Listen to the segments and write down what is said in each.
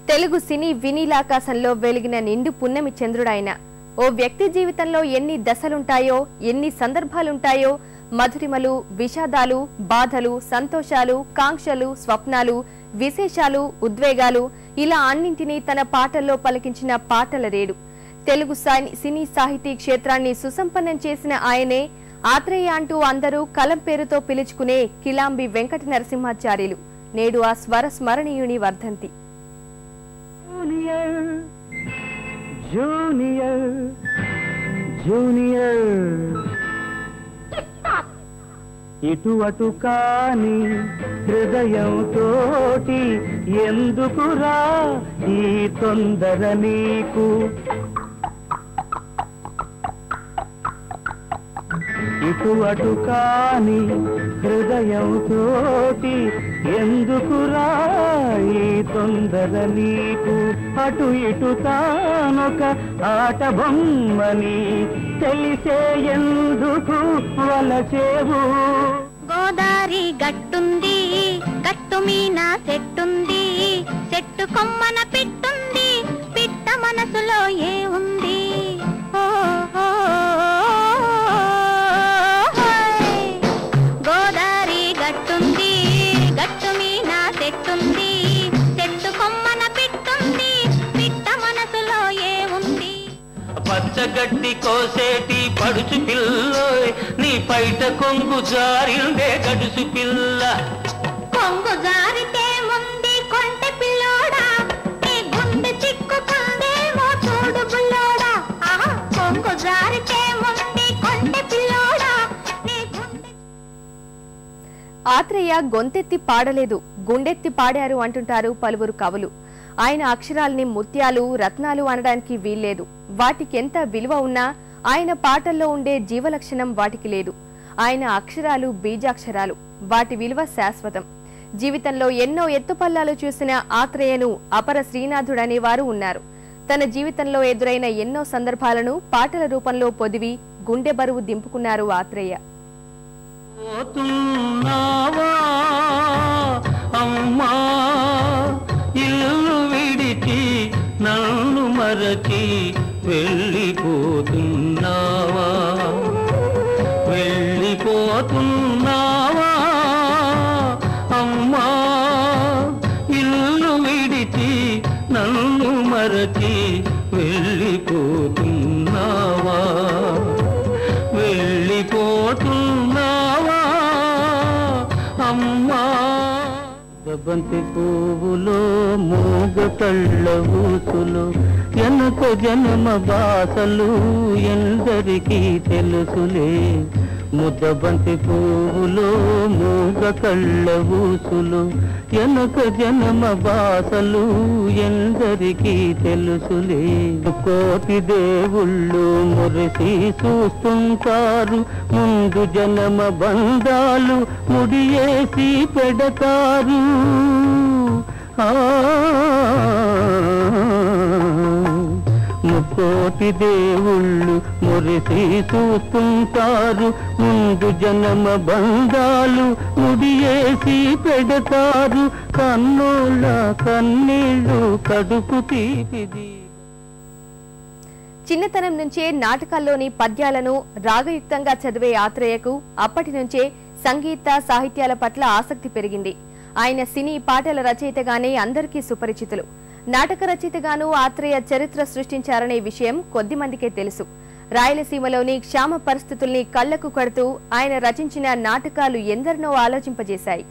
తెలుగు సినీ వినీలాకాశంలో వెలిగిన నిండు పున్నమి చంద్రుడాయన ఓ వ్యక్తి జీవితంలో ఎన్ని దశలుంటాయో ఎన్ని సందర్భాలుంటాయో మధురిమలు విషాదాలు బాధలు సంతోషాలు కాంక్షలు స్వప్నాలు విశేషాలు ఉద్వేగాలు ఇలా అన్నింటినీ తన పాటల్లో పలికించిన పాటల రేడు తెలుగు సాని- సినీ సాహితీ క్షేత్రాన్ని సుసంపన్నం చేసిన ఆయనే ఆత్రేయ అంటూ అందరూ కలం పేరుతో పిలుచుకునే కిలాంబి వెంకట నరసింహాచార్యులు నేడు ఆ స్వర స్మరణీయుని వర్ధంతి జూనియర్ జూనియర్ జూనియర్ ఇటు అటు కాని హృదయంతోటి ఎందుకురా ఈ తొందర నీకు ఇటు అటు కాని హృదయంతోటి ఎందుకురా ఈ తొందర నీకు అటు ఇటు తానొక ఆట బొమ్మని తెలిసే ఎందుకు వలచేవు గోదారి గట్టుంది గట్టు మీన చెట్టుంది చెట్టు కొమ్మన పిట్టుంది పిట్ట మనసులో ఏ ఉంది ఓ, ఓ, హోయ్. గోదారి గట్టుంది గట్టు మీన చెట్టుంది చెట్టు కొమ్మన పిట్టుంది పిట్ట మనసులో ఏ ఉంది పచ్చగడ్డి కోసేటి పడుచు పిల్లోయ్ నీ పైట కొంగు జారిందే గడుసు పిల్ల కొంగు జారితే ముందు కొంటె పిల్లోడా నీ గుండె చిక్కుకుందేమో చూడు బుల్లోడా ఆహా కొంగు జారితే ముందు కొంటె పిల్లోడా నీ గుండె ఆత్రేయ గొంతెత్తి పాడలేదు గుండెత్తి పాడారు అంటుంటారు పలువురు కవులు ఆయన అక్షరాల్ని ముత్యాలు రత్నాలు అనడానికి వీల్లేదు వాటికి ఎంత విలువ ఉన్నా ఆయన పాటల్లో ఉండే జీవలక్షణం వాటికి లేదు ఆయన అక్షరాలు బీజాక్షరాలు వాటి విలువ శాశ్వతం జీవితంలో ఎన్నో ఎత్తుపల్లాలు చూసిన ఆత్రేయను అపర శ్రీనాథుడు అనేవారు ఉన్నారు తన జీవితంలో ఎదురైన ఎన్నో సందర్భాలను పాటల రూపంలో పొదివి గుండె బరువు దింపుకున్నారు ఆత్రేయ పోతున్నావా అమ్మా ఇల్లు విడిచి నన్ను మరచి వెళ్ళిపోతున్నావా వెళ్ళిపోతున్నావా అమ్మా ఇల్లు విడిచి నన్ను మరచి వెళ్ళిపోతున్నావా వెళ్ళిపోతున్నావా అమ్మా దబంతి పువ్వులో మూగ కళ్ళ ఊసులు ఎనక జన్మ బాసలు ఎందరికీ తెలుసులే ముద్దబంతి పువ్వులో మూగ కళ్ళ ఊసులు ఎనక జన్మ బాసలు ఎందరికీ తెలుసులే కోటి దేవుళ్ళు మురిసి చూస్తుంటారు ముందు జన్మ బంధాలు ముడియేసి పెడతారు ఆ ముక్కోటి దేవుళ్ళు మురిసి చూస్తుంటారు ముందు జన్మ బంధాలు ముడియేసి పెడతారు కన్నోళ్ళ కన్నీళ్ళు కడుపు తీపిది చిన్నతనం నుంచే నాటకాల్లోని పద్యాలను రాగయుక్తంగా చదివే ఆత్రేయకు అప్పటి నుంచే సంగీత సాహిత్యాల పట్ల ఆసక్తి పెరిగింది ఆయన సినీ పాటల రచయితగానే అందరికీ సుపరిచితులు నాటక రచయితగాను ఆత్రేయ చరిత్ర సృష్టించారనే విషయం కొద్దిమందికే తెలుసు రాయలసీమలోని క్షామ పరిస్థితుల్ని కళ్లకు కడుతూ ఆయన రచించిన నాటకాలు ఎందరినో ఆలోచింపజేశాయి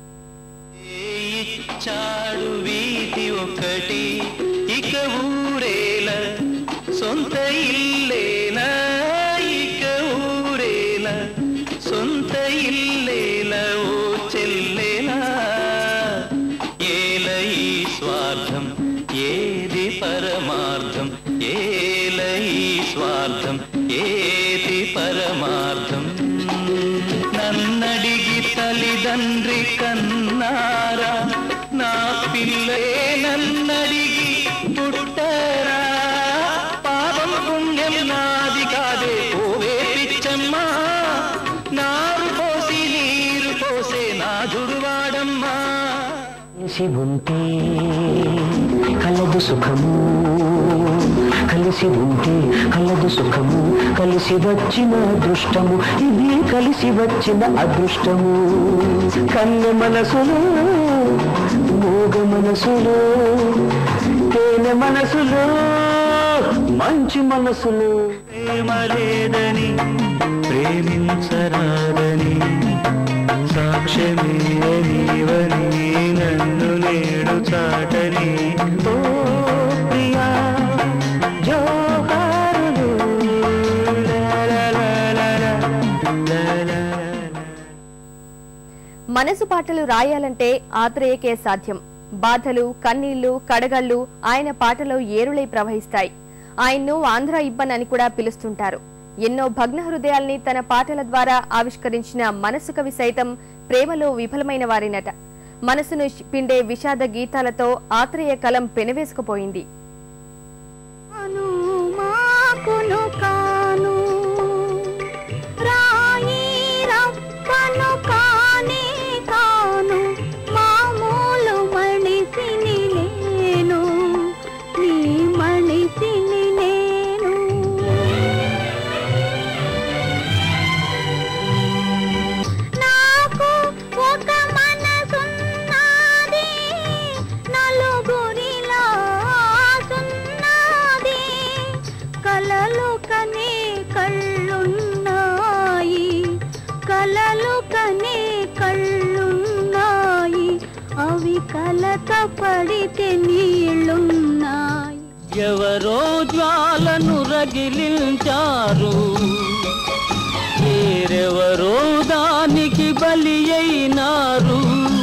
ఇచ్చాడు వీధి ఒకటి ఇక ఊరేల సొంత ఇల్లేనా ఇక ఊరేల సొంత ఇల్లేల ఓ చెల్లేనా ఏల ఈ స్వార్థం ఏది పరమార్థం ఏల ఈ స్వార్థం ఏది పరమార్థం నన్నడిగి తల్లిదండ్రి కన్నారా నా పిల్లే నన్నడిగి పుట్టరా పాపం పుణ్యం నాది కాదే ఓవే పిచ్చమ్మా నారు పోసి నీరు పోసే నా జుడువాడమ్మా చేసి ఉంటే కల సుఖము కలిసి ఉంటే కలదు సుఖము కలిసి వచ్చిన అదృష్టము ఇది కలిసి వచ్చిన అదృష్టము కన్నె మనసులో మోగ మనసులో తేనె మనసులో మంచి మనసులో ప్రేమ లేదని ప్రేమించరాదని సాక్ష్యమే నీవని నన్ను నేడు చాటని ఓ ప్రియా జోహారులు లా లా లా లా లా, లా లా లా. మనసు పాటలు రాయాలంటే ఆత్రేయకే సాధ్యం బాధలు కన్నీళ్లు కడగళ్ళు ఆయన పాటలో ఏరులై ప్రవహిస్తాయి ఆయన్ను ఆంధ్ర ఇబ్బన్ అని కూడా పిలుస్తుంటారు ఎన్నో భగ్న హృదయాల్ని తన పాటల ద్వారా ఆవిష్కరించిన మనసు కవి సైతం ప్రేమలో విఫలమైన వారినట మనసును పిండే విషాద గీతాలతో ఆత్రేయ కలం పెనవేసుకుపోయింది కాను మాకును కాను రాయి రప్పను కానే కాను మామూలు మనిషిని నేను నీ మనిషిని నేను నాకు ఒక మనసున్నది నలుగురిలా సున్నది కలలు కనే కళ్ళున్నాయి కలలు కనే కళ్ళున్నాయి అవి కలత పడితే నీళ్ళున్నాయి ఎవరో జ్వాలను రగిలించారు వేరెవరో దానికి బలి అయినారు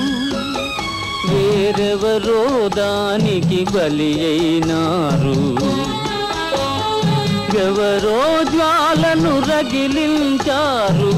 వేరెవరో దానికి బలి అయినారు ఎవరో జ్వాలను రగిలించారు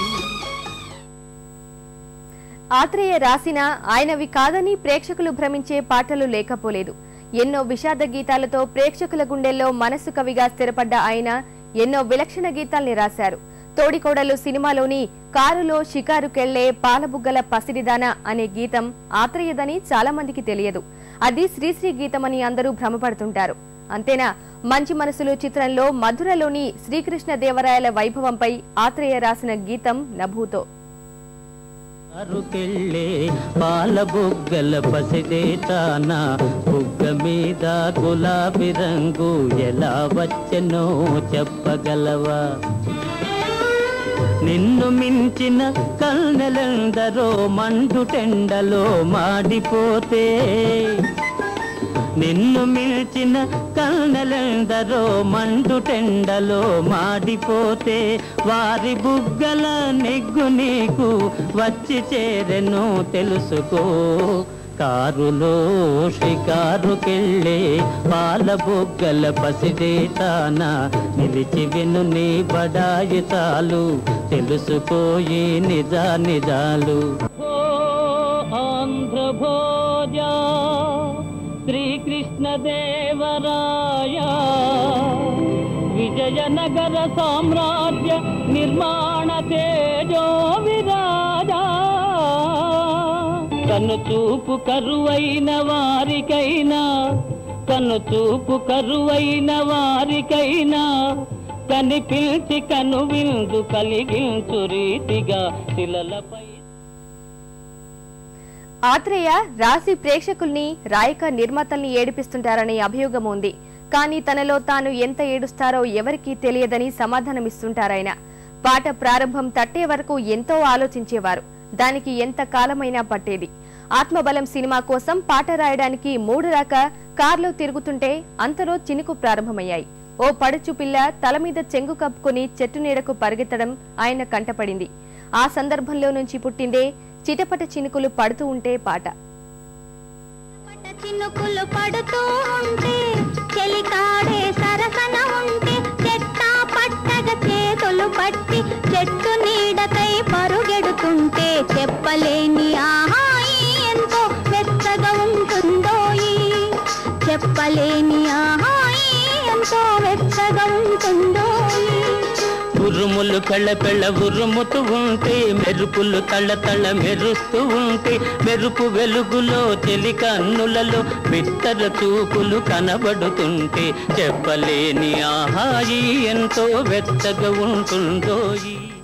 ఆత్రేయ రాసిన ఆయనవి కాదని ప్రేక్షకులు భ్రమించే పాటలు లేకపోలేదు ఎన్నో విషాద గీతాలతో ప్రేక్షకుల గుండెల్లో మనసు కవిగా స్థిరపడ్డ ఆయన ఎన్నో విలక్షణ గీతాల్ని రాశారు తోడికోడలు సినిమాలోని కారులో షికారుకెళ్లే పాలబుగ్గల పసిడిదాన అనే గీతం ఆత్రేయదని చాలా మందికి తెలియదు అది శ్రీశ్రీ గీతమని అందరూ భ్రమపడుతుంటారు అంతేనా మంచి మనసులు చిత్రంలో మధురలోని శ్రీకృష్ణ దేవరాయల వైభవంపై ఆత్రేయ రాసిన గీతం నభూతో అరుకెళ్ళే పాల బుగ్గల పసిదే తాన బుగ్గ మీద గులాబీ రంగు ఎలా వచ్చెనో చెప్పగలవా నిన్ను మించిన కన్నెలందరో మండుటెండలో మాడిపోతే నిన్ను మిల్చిన కన్నెలందరో మండుటెండలో మాడిపోతే వారి బుగ్గల నెగ్గు నీకు వచ్చి చేరెను తెలుసుకో కారులో షికారుకెళ్ళే పాల బుగ్గల పసిదే తాన నిలిచి విను నీ బడాయి చాలు తెలుసుకోయి నిజా నిజాలు ఆంధ్ర భోజ శ్రీకృష్ణదేవరాయ విజయనగర సామ్రాజ్య నిర్మాణ తేజో విరాజా కన్ను చూపు కరువైన వారికైనా కన్ను చూపు కరువైన వారికైనా కనిపించి కను విందు కలిగించు రీతిగా శిలలపై ఆత్రేయ రాసి ప్రేక్షకుల్ని రాయక నిర్మాతల్ని ఏడిపిస్తుంటారనే అభియోగం ఉంది కానీ తనలో తాను ఎంత ఏడుస్తారో ఎవరికీ తెలియదని సమాధానమిస్తుంటారాయన పాట ప్రారంభం తట్టే వరకు ఎంతో ఆలోచించేవారు దానికి ఎంత కాలమైనా పట్టేది ఆత్మబలం సినిమా కోసం పాట రాయడానికి మూడు రాక కార్లో తిరుగుతుంటే అంతలో చినుకు ప్రారంభమయ్యాయి ఓ పడుచు పిల్ల తల మీద చెంగు కప్పుకొని చెట్టు నీడకు పరిగెత్తడం ఆయన కంటపడింది ఆ సందర్భంలో నుంచి పుట్టిందే చిటపట చినుకులు పడుతూ ఉంటే పాట పట చినుకులు పడుతూ ఉంటే చెలికాడే సరసన ఉంటే చెట్టా పట్టగ చేతులు పట్టి చెట్టు నీడకై పరుగెడుతుంటే చెప్పలేని ఆహాయి ఎంతో వెచ్చగా ఉంటుందోయి చెప్పలేని ఆహాయి ఎంతో వెచ్చగా ఉంటుందోయి ఉరుము ఉరుములు పెళ్ళ పెళ్ళ ఉరుముతూ ఉంటే మెరుపులు తళ్ళ తళ్ళ మెరుస్తూ ఉంటే మెరుపు వెలుగులో చెలి కన్నులలో బిత్తర చూపులు కనబడుతుంటే చెప్పలేని ఆహాయి ఎంతో వెచ్చగా ఉంటుందో ఈ